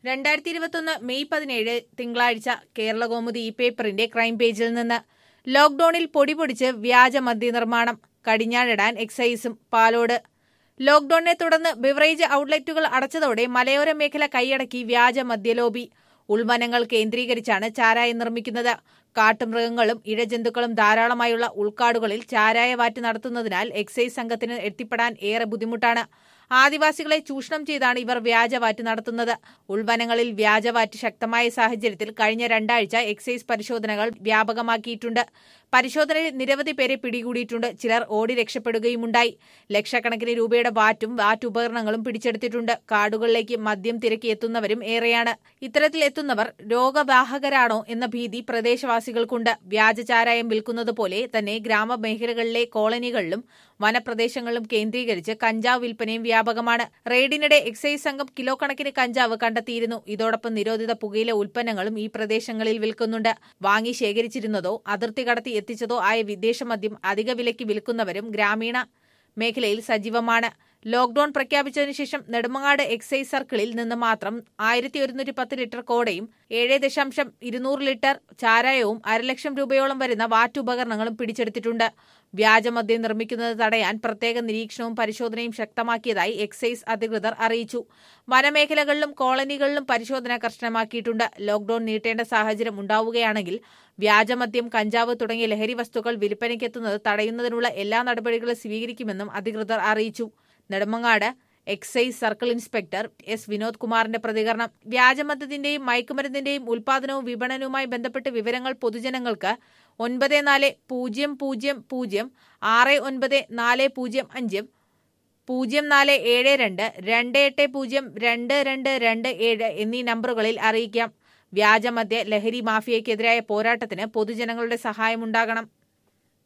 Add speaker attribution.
Speaker 1: രണ്ടായിരത്തി ഇരുപത്തൊന്ന് മെയ് പതിനേഴ് തിങ്കളാഴ്ച കേരളകൗമുദി ഈ പേപ്പറിന്റെ ക്രൈം പേജിൽ നിന്ന് ലോക്ഡൌണിൽ പൊടിപൊടിച്ച് വ്യാജ മദ്യനിർമ്മാണം കടിഞ്ഞാണിടാൻ എക്സൈസും പാലോട് ലോക്ഡൌണിനെ തുടർന്ന് ബിവറേജ് ഔട്ട്ലെറ്റുകൾ അടച്ചതോടെ മലയോര മേഖല കൈയടക്കി വ്യാജ മദ്യലോബി ഉൾവനങ്ങൾ കേന്ദ്രീകരിച്ചാണ് ചാരായം നിർമ്മിക്കുന്നത് കാട്ടുമൃഗങ്ങളും ഇഴജന്തുക്കളും ധാരാളമായുള്ള ഉൾക്കാടുകളിൽ ചാരായ വാറ്റ് നടത്തുന്നതിനാൽ എക്സൈസ് സംഘത്തിന് എത്തിപ്പെടാൻ ഏറെ ബുദ്ധിമുട്ടാണ് ആദിവാസികളെ ചൂഷണം ചെയ്താണ് ഇവർ വ്യാജവാറ്റ് നടത്തുന്നത് ഉൾവനങ്ങളിൽ വ്യാജവാറ്റ് ശക്തമായ സാഹചര്യത്തിൽ കഴിഞ്ഞ രണ്ടാഴ്ച എക്സൈസ് പരിശോധനകൾ വ്യാപകമാക്കിയിട്ടുണ്ട് പരിശോധനയിൽ നിരവധി പേരെ പിടികൂടിയിട്ടുണ്ട് ചിലർ ഓടി രക്ഷപ്പെടുകയുമുണ്ടായി ലക്ഷക്കണക്കിന് രൂപയുടെ വാറ്റും വാറ്റ് ഉപകരണങ്ങളും പിടിച്ചെടുത്തിട്ടുണ്ട് കാടുകളിലേക്ക് മദ്യം തിരക്കി എത്തുന്നവരും ഏറെയാണ് ഇത്തരത്തിൽ എത്തുന്നവർ രോഗവാഹകരാണോ എന്ന ഭീതി പ്രദേശവാസികൾക്കുണ്ട് വ്യാജചാരായം വിൽക്കുന്നത് പോലെ തന്നെ ഗ്രാമമേഖലകളിലെ കോളനികളിലും വനപ്രദേശങ്ങളിലും കേന്ദ്രീകരിച്ച് കഞ്ചാവ് വിൽപ്പനയും വ്യാപകമാണ് റെയ്ഡിനിടെ എക്സൈസ് സംഘം കിലോ കണക്കിന് കഞ്ചാവ് കണ്ടെത്തിയിരുന്നു ഇതോടൊപ്പം നിരോധിത പുകയില ഉൽപ്പന്നങ്ങളും ഈ പ്രദേശങ്ങളിൽ വിൽക്കുന്നുണ്ട് വാങ്ങി ശേഖരിച്ചിരുന്നതോ അതിർത്തി കടത്തി എത്തിച്ചതോ ആയ വിദേശ മദ്യം അധിക വിലയ്ക്ക് വിൽക്കുന്നവരും ഗ്രാമീണ മേഖലയിൽ സജീവമാണ് ലോക്ഡൌൺ പ്രഖ്യാപിച്ചതിനു ശേഷം നെടുമങ്ങാട് എക്സൈസ് സർക്കിളിൽ നിന്ന് മാത്രം ആയിരത്തി ഒരുന്നൂറ്റി പത്ത് ലിറ്റർ കോടയും ഏഴ് ദശാംശം ഇരുന്നൂറ് ലിറ്റർ ചാരായവും അരലക്ഷം രൂപയോളം വരുന്ന വാറ്റുപകരണങ്ങളും പിടിച്ചെടുത്തിട്ടുണ്ട് വ്യാജമദ്യം നിർമ്മിക്കുന്നത് തടയാൻ പ്രത്യേക നിരീക്ഷണവും പരിശോധനയും ശക്തമാക്കിയതായി എക്സൈസ് അധികൃതർ അറിയിച്ചു വനമേഖലകളിലും കോളനികളിലും പരിശോധന കർശനമാക്കിയിട്ടുണ്ട് ലോക്ഡൌൺ നീട്ടേണ്ട സാഹചര്യം ഉണ്ടാവുകയാണെങ്കിൽ വ്യാജമദ്യം കഞ്ചാവ് തുടങ്ങിയ ലഹരി വസ്തുക്കൾ വിൽപ്പനയ്ക്കെത്തുന്നത് തടയുന്നതിനുള്ള എല്ലാ നടപടികളും സ്വീകരിക്കുമെന്നും അധികൃതർ അറിയിച്ചു Nedumangad excise circle inspector S Vinod കുമാറിന്റെ പ്രതികരണം വ്യാജമദ്യത്തിന്റെയും മയക്കുമരുന്നിന്റെയും ഉൽപാദനവും വിപണനവുമായി ബന്ധപ്പെട്ട് വിവരങ്ങൾ പൊതുജനങ്ങൾക്ക് ഒൻപത് നാല് പൂജ്യം പൂജ്യം പൂജ്യം ആറ് ഒൻപത് നാല് പൂജ്യം അഞ്ച് പൂജ്യം നാല് ഏഴ് രണ്ട് രണ്ട് എട്ട് പൂജ്യം രണ്ട് രണ്ട് രണ്ട് ഏഴ് എന്നീ നമ്പറുകളിൽ അറിയിക്കാം വ്യാജമദ്യ ലഹരി മാഫിയയ്ക്കെതിരായ പോരാട്ടത്തിന് പൊതുജനങ്ങളുടെ സഹായമുണ്ടാകണം